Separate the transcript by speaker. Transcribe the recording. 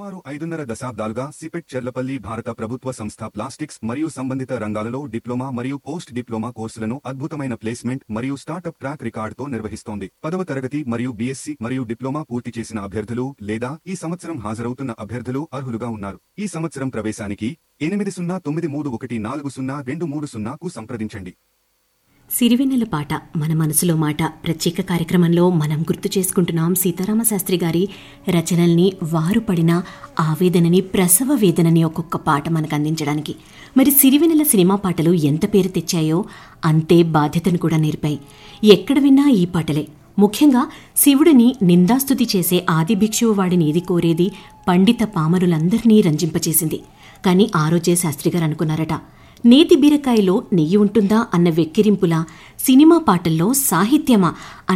Speaker 1: సుమారు ఐదున్నర దశాబ్దాలుగా సిపెట్ చెర్లపల్లి భారత ప్రభుత్వ సంస్థ ప్లాస్టిక్స్ మరియు సంబంధిత రంగాలలో డిప్లొమా మరియు పోస్ట్ డిప్లొమా కోర్సులను అద్భుతమైన ప్లేస్మెంట్ మరియు స్టార్టప్ ట్రాక్ రికార్డుతో నిర్వహిస్తోంది పదవ తరగతి మరియు బీఎస్సీ మరియు డిప్లొమా పూర్తి చేసిన అభ్యర్థులు లేదా ఈ సంవత్సరం హాజరవుతున్న అభ్యర్థులు అర్హులుగా ఉన్నారు ఈ సంవత్సరం ప్రవేశానికి ఎనిమిది సున్నా తొమ్మిది మూడు ఒకటి నాలుగు సున్నా రెండు మూడు సున్నాకు సంప్రదించండి
Speaker 2: సిరివెన్నెల పాట మన మనసులో మాట ప్రత్యేక కార్యక్రమంలో మనం గుర్తు చేసుకుంటున్నాం సీతారామ శాస్త్రి గారి రచనల్ని వారు పడిన ఆవేదనని ప్రసవ వేదనని ఒక్కొక్క పాట మనకు అందించడానికి మరి సిరివెన్నెల సినిమా పాటలు ఎంత పేరు తెచ్చాయో అంతే బాధ్యతను కూడా నేర్పాయి ఎక్కడ విన్నా ఈ పాటలే ముఖ్యంగా శివుడిని నిందాస్తుతి చేసే ఆది భిక్షువు వాడిని ఏది కోరేది పండిత పామరులందరినీ రంజింపచేసింది కానీ ఆ రోజే శాస్త్రి గారు అనుకున్నారట నేతి బీరకాయలో నెయ్యి ఉంటుందా అన్న వెక్కిరింపులా సినిమా పాటల్లో సాహిత్యమా